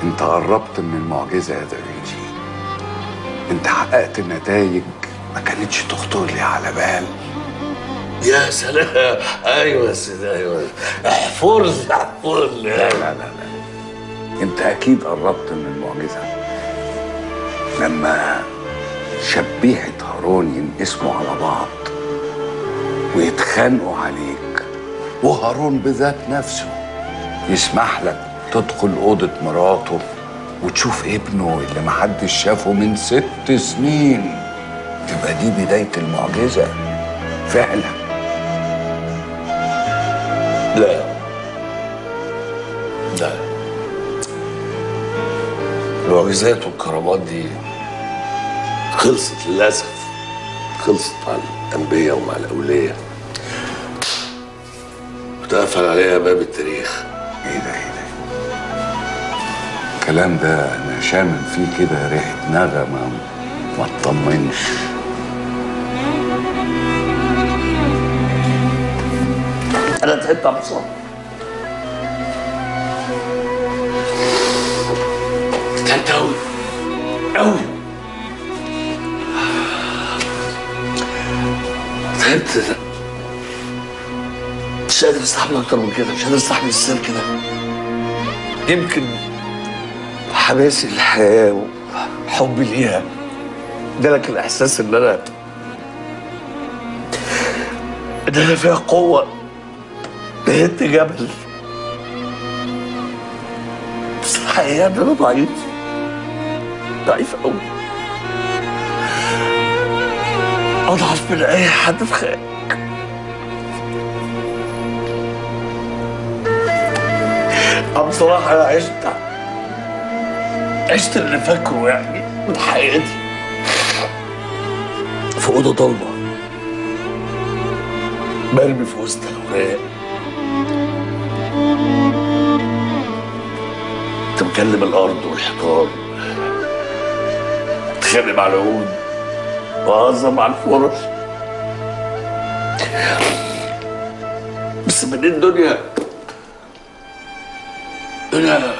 انت قربت من المعجزة يا دافنشي انت حققت نتائج ما كانتش تخطر لي على بال يا سلام ايوه يا سيدي ايوه احفر لي احفر لي لا لا لا لا انت اكيد قربت من المعجزة لما شبيحة هارون ينقسموا على بعض ويتخانقوا عليك وهارون بذات نفسه يسمح لك تدخل أوضة مراته وتشوف ابنه اللي محدش شافه من ست سنين تبقى دي بداية المعجزة فعلا لا لا المعجزات والكرامات دي خلصت للأسف خلصت مع الأنبياء ومع الأولياء وتقفل عليها باب التاريخ ايه ده ايه ده الكلام ده انا شامم فيه كده ريحة نغمة ما تطمنش أنا تعبت على مصاب تعبت أوي أوي تعبت مش قادر استحمل أكتر من كده مش قادر استحمل السير كده يمكن حماسي للحياة وحبي ليها ادالك الإحساس إن أنا إن أنا فيها قوة نهدت جبل بس الحقيقة إن أنا ضعيف ضعيف أوي أضعف من أي حد في خيالك أنا بصراحة أنا عشت عشت اللي فاكره يعني من حياتي في أوضة ضلمة مرمي في وسط الأوراق كنت بكلم الأرض والحيطان بتخانق مع العود وأهزر مع الفرش بس من الدنيا أنا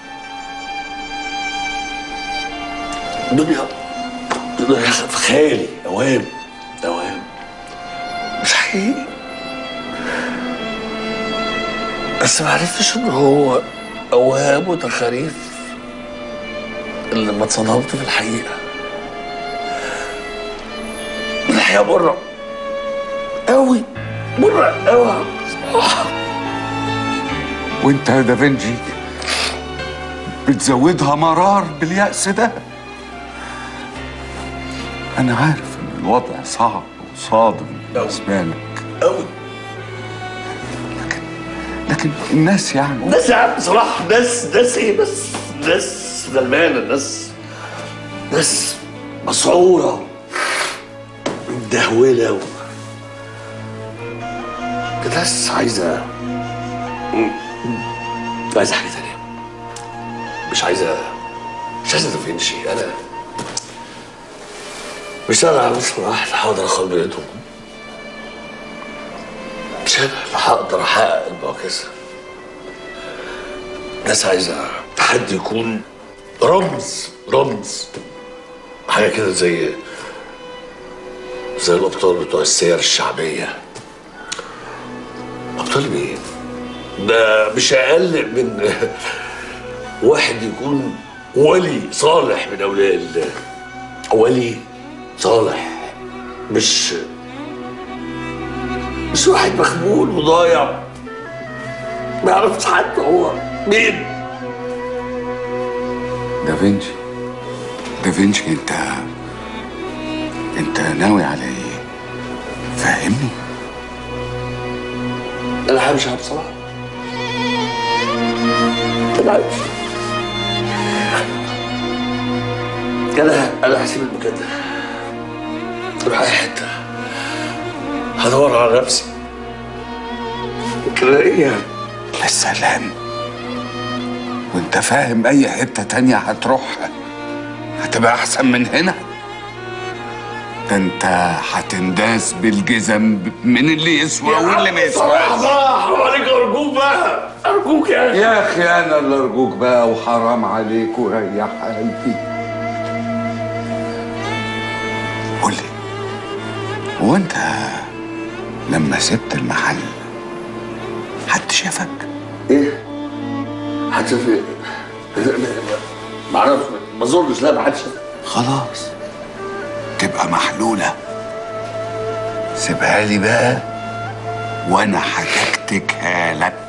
الدنيا الدنيا في خيالي أوهام أوهام مش حقيقي بس ما عرفتش ان هو اوهام وتخاريف اللي لما اتصدمت في الحقيقه الحقيقه مره قوي مره قوي وانت يا دافنشي بتزودها مرار باليأس ده انا عارف ان الوضع صعب وصادم بالنسبة لك قوي لكن الناس يعني ناس يا عم بصراحه ناس ناس ايه بس ناس غلبانه ناس ناس مسعوره مدهوله و... ناس عايزه عايزه حاجه تانيه مش عايزه مش عايزه دافنشي انا مش انا مش واحد هقدر اخد بيتهم مش انا اللي هقدر احقق المعجزه ناس عايزه حد يكون رمز رمز حاجه كده زي زي الابطال بتوع السير الشعبيه ابطال مين؟ ده مش اقل من واحد يكون ولي صالح من اولياء الله ولي صالح مش مش واحد مخبول وضايع ما يعرفش حتى هو مين دافنشي دافنشي انت انت ناوي على ايه فاهمني انا همشي بصراحه انا همشي انا انا هسيب المكان ده اروح اي حته هدور على نفسي يمكن الاقيها يا سلام وانت فاهم اي حتة تانية هتروحها هتبقى احسن من هنا ده انت هتنداس بالجزم من اللي يسوى واللي ما يسواش بقى حرام عليك ارجوك بقى ارجوك يا اخي يا اخي انا اللي ارجوك بقى وحرام عليك وريح قلبي قول لي هو انت لما سبت المحل حد شافك ايه هتشوف ايه ما اعرفش ما اظنش لا ما حدش خلاص تبقى محلولة سيبها لي بقى وانا هتكتكها لك